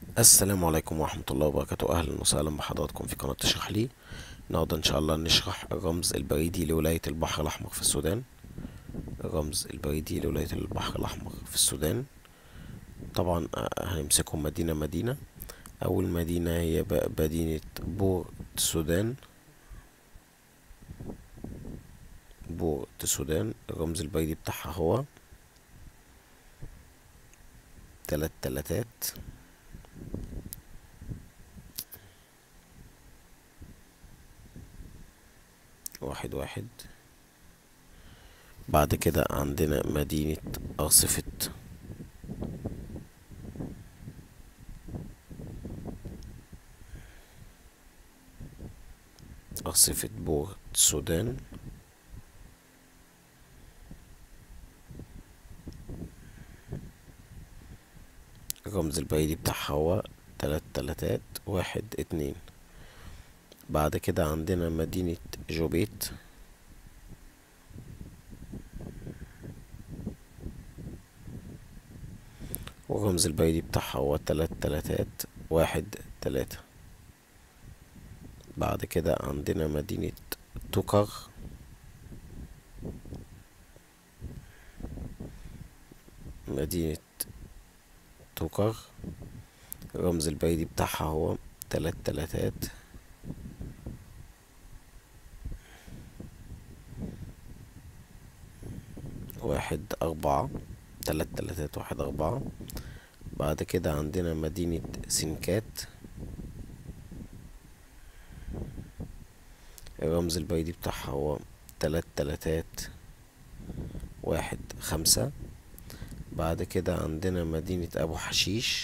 السلام عليكم ورحمة الله وبركاته أهلا وسهلا بحضراتكم في قناة تشرح لي النهاردة إن شاء الله نشرح الرمز البريدي لولاية البحر الأحمر في السودان الرمز البريدي لولاية البحر الأحمر في السودان طبعا هنمسكهم مدينة مدينة أول مدينة هي مدينة بورت السودان بورت السودان الرمز البريدي بتاعها هو تلات تلاتات واحد واحد بعد كده عندنا مدينة أرصفة أرصفة بورت السودان الرمز البريدي بتاعها هو تلات تلاتات واحد اتنين بعد كده عندنا مدينة جوبيت والرمز البريدي بتاعها هو تلات تلاتات واحد تلاتة بعد كده عندنا مدينة توكر مدينة توكر الرمز البريدي بتاعها هو تلات تلاتات واحد أربعة تلات تلاتات واحد أربعة بعد كده عندنا مدينة سنكات الرمز البريدي بتاعها هو تلات تلاتات واحد خمسة بعد كده عندنا مدينة أبو حشيش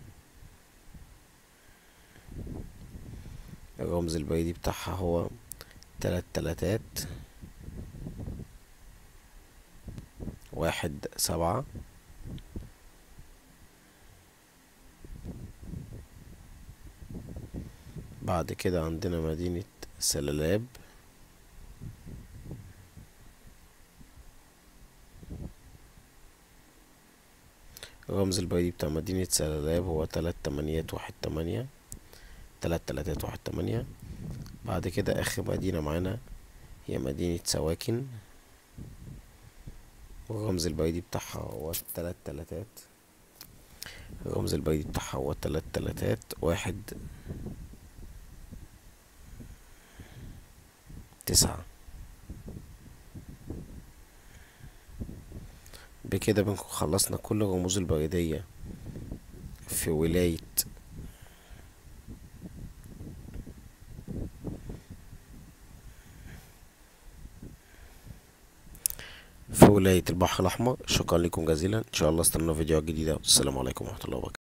الرمز البريدي بتاعها هو تلات تلاتات واحد سبعة بعد كده عندنا مدينة سلالاب الرمز البريدي بتاع مدينة سلالاب هو تلات تمانيات واحد تمانية تلات تلاتات واحد تمانية بعد كده آخر مدينة معانا هي مدينة سواكن والرمز البريدي بتاعها هو تلات تلاتات الرمز البريدي بتاعها هو تلات تلاتات واحد تسعة بكده بنكون خلصنا كل الرموز البريدية في ولاية في ولاية البحر الأحمر شكرا لكم جزيلا إن شاء الله استنوا فيديوهات جديدة والسلام عليكم ورحمة الله وبركاته